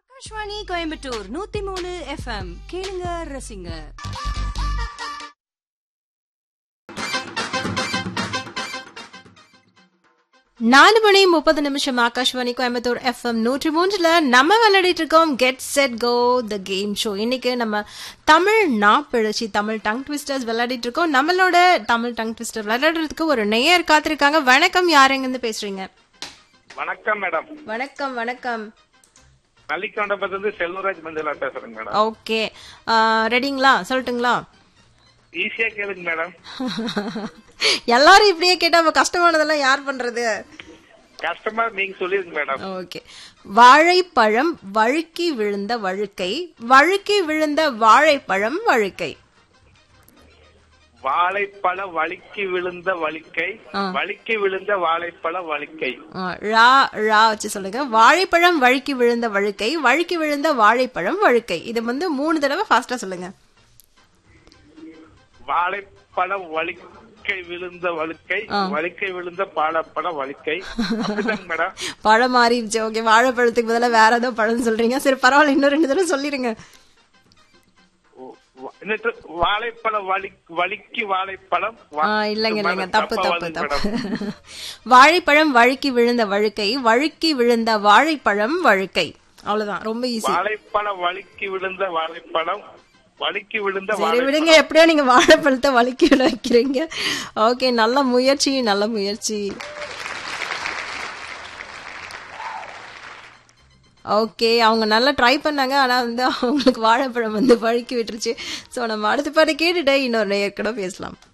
ஆகாஷ்வாணி கோயம்புத்தூர் நூத்தி மூணு எஃப்எம் கேளுங்க ரசிங்க நாலு மணி முப்பது நிமிஷம் ஆகாஷ்வாணி கோயம்புத்தூர் எஃப்எம் நூற்றி மூன்றுல நம்ம விளையாடிட்டு இருக்கோம் get set go the game show இன்னைக்கு நம்ம தமிழ் நாப்பிழச்சி தமிழ் டங் ட்விஸ்டர்ஸ் விளையாடிட்டு இருக்கோம் நம்மளோட தமிழ் டங் ட்விஸ்டர் விளையாடுறதுக்கு ஒரு நேயர் காத்திருக்காங்க வணக்கம் யாரெங்கிருந்து பேசுறீங்க வணக்கம் மேடம் வணக்கம் வணக்கம் நல்லிக்கொண்டபத்திலிருந்து செல்வராஜ் மஞ்சளா பேசுறேங்க மேடம் ஓகே ரெடிங்களா சொல்லட்டுங்களா ஈஸியா கேளுங்க மேடம் எல்லாரும் இப்படியே கேட்டா அப்ப கஷ்டமானதெல்லாம் யார் பண்றது கஷ்டமா நீங்க சொல்லிருங்க மேடம் ஓகே வாழைப்பழம் வழுக்கி விழுந்த வழுக்கை வழுக்கி விழுந்த வாழைப்பழம் வழுக்கை வாழைப்பழ வலிக்கு விழுந்த வலிக்கை வலிக்கு விழுந்த வாழைப்பழ வலிக்கை ஆ, ரா ரா வச்சு சொல்லுங்க வாழைப்பழம் வழுக்கி விழுந்த வழுக்கை வழுக்கி விழுந்த வாழைப்பழம் வழுக்கை இது வந்து மூணு தடவை ஃபாஸ்டா சொல்லுங்க வாழைப்பழ வலிக்கை விழுந்த வழுக்கை வலிக்கை விழுந்த பாலப்பழ வலிக்கை அப்படிதாங்க மேடம் பழம் மாறிடுச்சு ஓகே வாழைப்பழத்துக்கு பதிலா வேற ஏதோ பழம் சொல்றீங்க சரி பரவாயில்ல இன்னும் ரெண்டு தடவை சொல்லிருங்க வ- എന്നിട്ട് வாழைப்பழ வலி வலிக்கு வாழைப்பழம் வா- ஆ, இல்லைங்க இல்லைங்க மேடம், தப்பு தப்பா தப்பு வருதுங்க தப்பு மேடம். வாழைப்பழம் வழுக்கி விழுந்த வழுக்கை வழுக்கி விழுந்த வாழைப்பழம் வழுக்கை அவ்வளவுதான் ரொம்ப ஈஸி வாழைப்பழ வலிக்கு விழுந்த வாழைப்பழம் வலிக்கு விழுந்த சரி வாழை விடுங்க எப்படியோ நீங்க வாழைப்பழத்தை வலிக்கி விட வைக்கிறீங்க ஓகே நல்ல முயற்சி நல்ல முயற்சி ஓகே அவங்க நல்லா ட்ரை பண்ணாங்க ஆனா வந்து அவங்களுக்கு வாழைப்பழம் வந்து வழுக்கி விட்டுருச்சு ஸோ நம்ம அடுத்த பாட்டு கேட்டுட்டு இன்னொரு ஏற்கனவே பேசலாம்